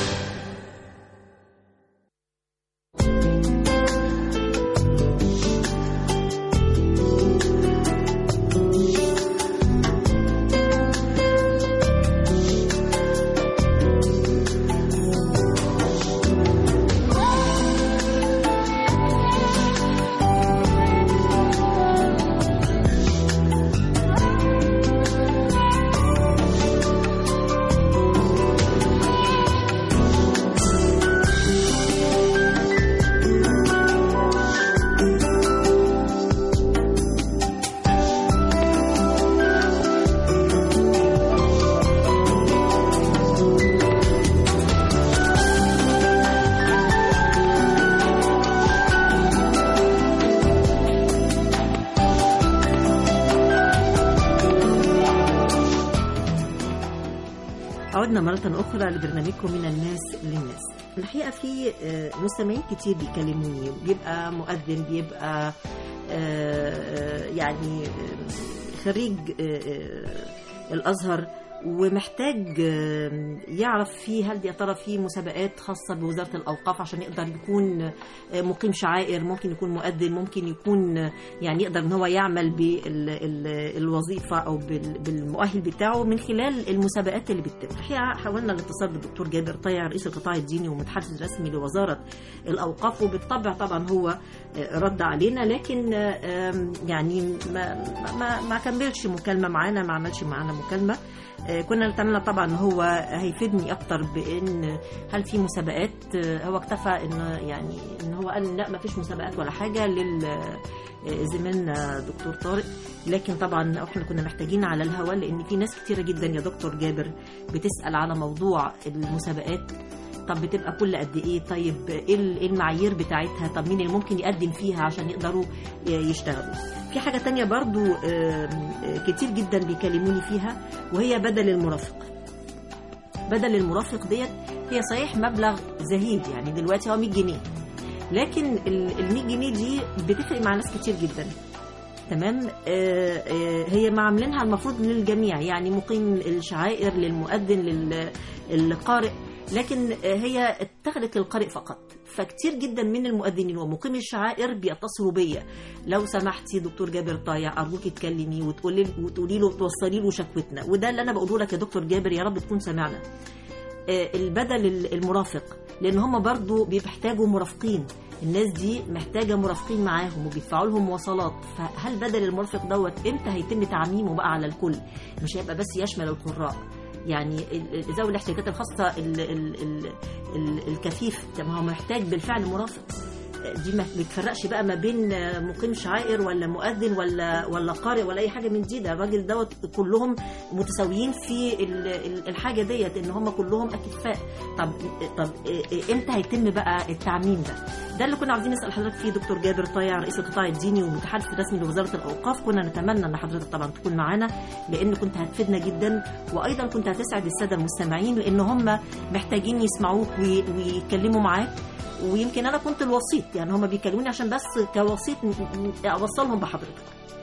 عدنا مرة أخرى لبرنامجكم من الناس للناس الحقيقة في آه، مستمعين كتير بيكلموني بيبقى مؤذن بيبقى آه، آه، يعني آه، خريج آه، آه، الأزهر ومحتاج آه، يعرف في هل يا ترى في مسابقات خاصة بوزارة الأوقاف عشان يقدر يكون آه، مقيم شعائر ممكن يكون مؤذن ممكن يكون آه، يعني يقدر ان هو يعمل بالوظيفة أو بال- بالمؤهل بتاعه من خلال المسابقات اللي بتتم الحقيقة حاولنا الاتصال بالدكتور جابر طيع رئيس القطاع الديني ومتحدث رسمي لوزارة الأوقاف وبالطبع طبعا هو آه، رد علينا لكن آه، آم، يعني ما, ما, ما كملش مكالمة معانا ما عملش معانا مكالمة آه، كنا نتمنى طبعا ان هو هيفيدني اكتر بان هل في مسابقات آه، هو اكتفى ان يعني ان هو قال لا ما فيش مسابقات ولا حاجه لل آه، زميلنا دكتور طارق لكن طبعا احنا كنا محتاجين على الهواء لان في ناس كتيره جدا يا دكتور جابر بتسال على موضوع المسابقات طب بتبقى كل قد ايه طيب ايه ال- إيه المعايير بتاعتها طب مين اللي ممكن يقدم فيها عشان يقدروا ي- يشتغلوا في حاجه تانية برضو آم، آه، كتير جدا بيكلموني فيها وهي بدل المرافق بدل المرافق ديت هي صحيح مبلغ زهيد يعني دلوقتي هو 100 جنيه لكن ال 100 جنيه دي بتفرق مع ناس كتير جدا تمام آه، آه، هي ما عاملينها المفروض للجميع يعني مقيم الشعائر للمؤذن لل- للقارئ لكن آه، هي اتخذت للقارئ فقط فكتير جدا من المؤذنين ومقيمي الشعائر بيتصلوا بيا لو سمحتي دكتور جابر طايع ارجوك تكلمي وتقولي وتقولي له توصلي له شكوتنا وده اللي انا بقوله لك يا دكتور جابر يا رب تكون سمعنا آه، البدل ال- المرافق لان هم برضو بيحتاجوا مرافقين الناس دي محتاجه مرافقين معاهم وبيدفعوا لهم مواصلات فهل بدل المرافق دوت امتى هيتم تعميمه بقى على الكل مش هيبقى بس يشمل القراء يعني ال- ال- ذوي الاحتياجات الخاصه ال ال ال ال الكفيف طب ما هو محتاج بالفعل مرافق دي ما بتفرقش بقى ما بين مقيم شعائر ولا مؤذن ولا ولا قارئ ولا اي حاجه من دي ده الراجل دوت كلهم متساويين في ال- ال- الحاجه ديت ان هم كلهم اكفاء طب طب امتى هيتم بقى التعميم ده ده اللي كنا عاوزين نسال حضرتك فيه دكتور جابر طيع رئيس القطاع الديني والمتحدث الرسمي لوزاره الاوقاف كنا نتمنى ان حضرتك طبعا تكون معانا لان كنت هتفيدنا جدا وايضا كنت هتسعد الساده المستمعين لان هم محتاجين يسمعوك وي- ويتكلموا معاك ويمكن انا كنت الوسيط يعني هم بيكلموني عشان بس كوسيط م- م- اوصلهم بحضرتك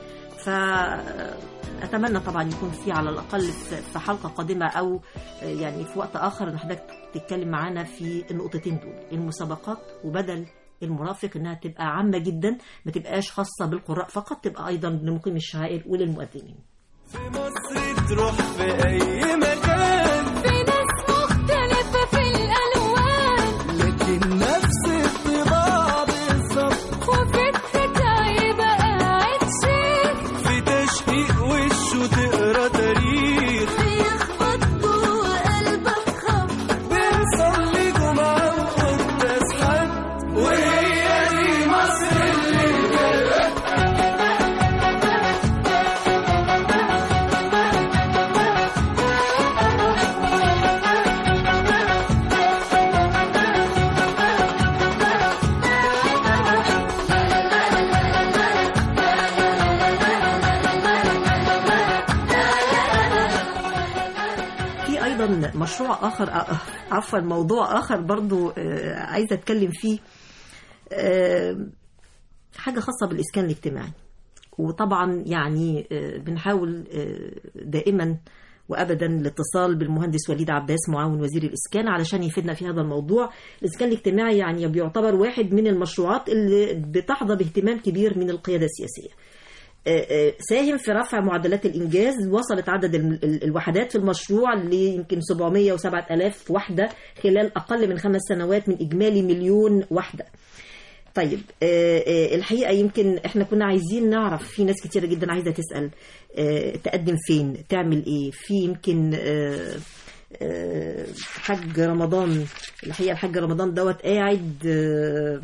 فاتمنى طبعا يكون في على الاقل في في حلقه قادمه او يعني في وقت اخر ان حضرتك تتكلم معانا في النقطتين دول المسابقات وبدل المرافق انها تبقى عامه جدا ما تبقاش خاصه بالقراء فقط تبقى ايضا لمقيم الشعائر وللمؤذنين في مصر تروح في أي مكان في ناس مختلفة في الألوان لكن نفس الطباع بالظبط وفكرك هيبقى قاعد شيخ في تشقيق وشه تقرا تاريخ بيخبط جوه قلبك خبط بنصلي جمعة وقداس حد وهي دي مصر اللي في ايضا مشروع اخر آه، عفوا موضوع اخر برضو آه، عايزه اتكلم فيه آه، حاجه خاصه بالاسكان الاجتماعي وطبعا يعني آه، بنحاول آه، دائما وابدا الاتصال بالمهندس وليد عباس معاون وزير الاسكان علشان يفيدنا في هذا الموضوع الاسكان الاجتماعي يعني بيعتبر واحد من المشروعات اللي بتحظى باهتمام كبير من القياده السياسيه ساهم في رفع معدلات الإنجاز وصلت عدد ال- ال- الوحدات في المشروع ليمكن 707 ألاف وحدة خلال أقل من خمس سنوات من إجمالي مليون وحدة طيب آه، آه، الحقيقة يمكن احنا كنا عايزين نعرف في ناس كتيرة جدا عايزة تسأل آه، تقدم فين تعمل ايه في يمكن آه، آه، حاج رمضان الحقيقة الحاج رمضان دوت قاعد آه،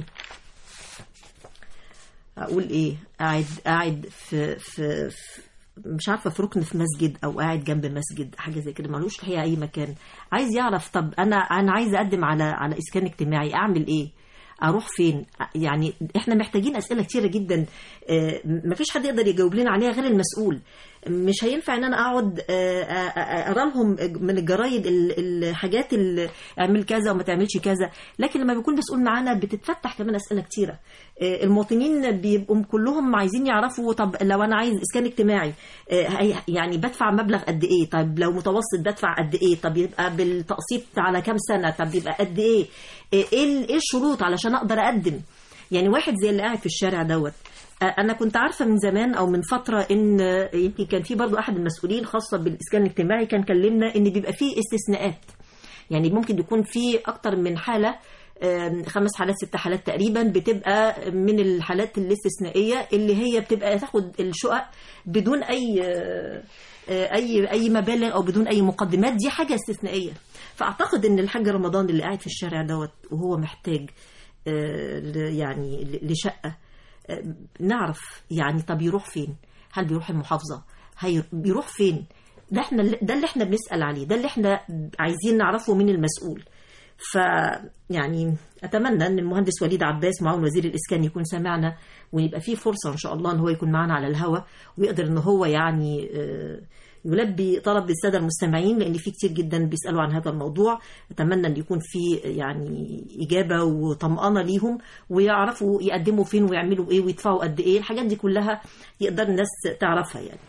اقول ايه قاعد قاعد في في, في مش عارفه في ركن في مسجد او قاعد جنب مسجد حاجه زي كده ملوش الحقيقه اي مكان عايز يعرف طب انا انا عايز اقدم على على اسكان اجتماعي اعمل ايه اروح فين يعني احنا محتاجين اسئله كتيره جدا آه، مفيش حد يقدر يجاوب لنا عليها غير المسؤول مش هينفع ان انا اقعد آه، آه، آه، اقرا لهم من الجرايد ال- الحاجات اللي اعمل كذا وما تعملش كذا لكن لما بيكون مسؤول معانا بتتفتح كمان اسئله كتيره آه، المواطنين بيبقوا كلهم عايزين يعرفوا طب لو انا عايز اسكان اجتماعي آه، هي- يعني بدفع مبلغ قد ايه طب لو متوسط بدفع قد ايه طب يبقى بالتقسيط على كام سنه طب يبقى قد ايه آه، ايه ال- إيه الشروط علشان اقدر اقدم يعني واحد زي اللي قاعد في الشارع دوت آه، انا كنت عارفه من زمان او من فتره ان آه، يمكن كان في برضو احد المسؤولين خاصه بالاسكان الاجتماعي كان كلمنا ان بيبقى فيه استثناءات يعني ممكن يكون في اكتر من حاله آم، خمس حالات ست حالات تقريبا بتبقى من الحالات الاستثنائيه اللي هي بتبقى تاخد الشقق بدون اي آه، آه، اي اي مبالغ او بدون اي مقدمات دي حاجه استثنائيه فاعتقد ان الحاج رمضان اللي قاعد في الشارع دوت وهو محتاج آه، ل- يعني ل- لشقه آه، نعرف يعني طب يروح فين هل بيروح المحافظه هي بيروح فين ده احنا ده اللي احنا بنسال عليه ده اللي احنا عايزين نعرفه من المسؤول ف يعني اتمنى ان المهندس وليد عباس معاون وزير الاسكان يكون سامعنا ويبقى فيه فرصه ان شاء الله ان هو يكون معنا على الهوا ويقدر ان هو يعني آه، يلبي طلب الساده المستمعين لان في كتير جدا بيسالوا عن هذا الموضوع اتمنى ان يكون في يعني اجابه وطمانه ليهم ويعرفوا يقدموا فين ويعملوا ايه ويدفعوا قد ايه الحاجات دي كلها يقدر الناس تعرفها يعني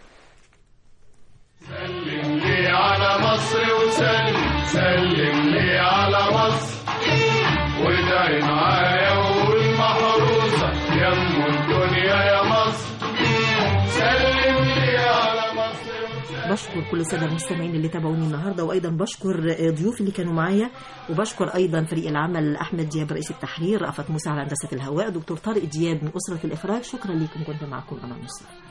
سلم لي على مصر وسلم سلم لي على مصر وادعي معايا وقول محروسة يم الدنيا يا مصر سلم لي على مصر وسلم بشكر كل الساده المستمعين اللي تابعوني النهارده وايضا بشكر ضيوفي اللي كانوا معايا وبشكر ايضا فريق العمل احمد دياب رئيس التحرير رأفت موسى على هندسه الهواء دكتور طارق دياب من اسره الاخراج شكرا لكم كنت معكم انا نصر